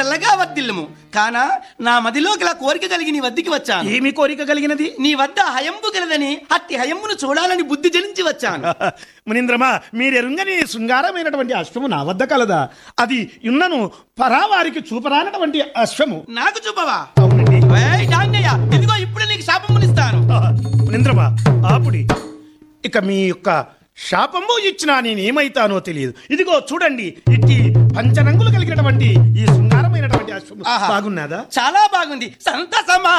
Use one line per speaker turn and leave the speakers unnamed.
చల్లగా వర్దిల్లుము కానా నా మదిలో గల కోరిక కలిగి నీ వద్దకి వచ్చాను
ఏమి కోరిక కలిగినది
నీ వద్ద హయంబు గలదని అట్టి హయంబును చూడాలని బుద్ధి జలించి వచ్చాను
మునీంద్రమా మీరెరుంగని శృంగారమైనటువంటి అశ్వము నా వద్ద కలదా అది ఉన్నను పరావారికి చూపరానటువంటి అశ్వము
నాకు చూపవా
అవునండి
ఏయ్ డాంగయ్య ఇదిగో ఇప్పుడు నీకు శాపమునిస్తాను
మునీంద్రమా ఆపుడి ఇక మీ యొక్క శాపము ఇచ్చినా నేనేమైతానో తెలియదు ఇదిగో చూడండి ఇట్టి పంచరంగులు కలిగినటువంటి ఈ శృంగారమైనటువంటి అశ్వము
ఆహా.
బాగున్నదా
చాలా బాగుంది సంతసమా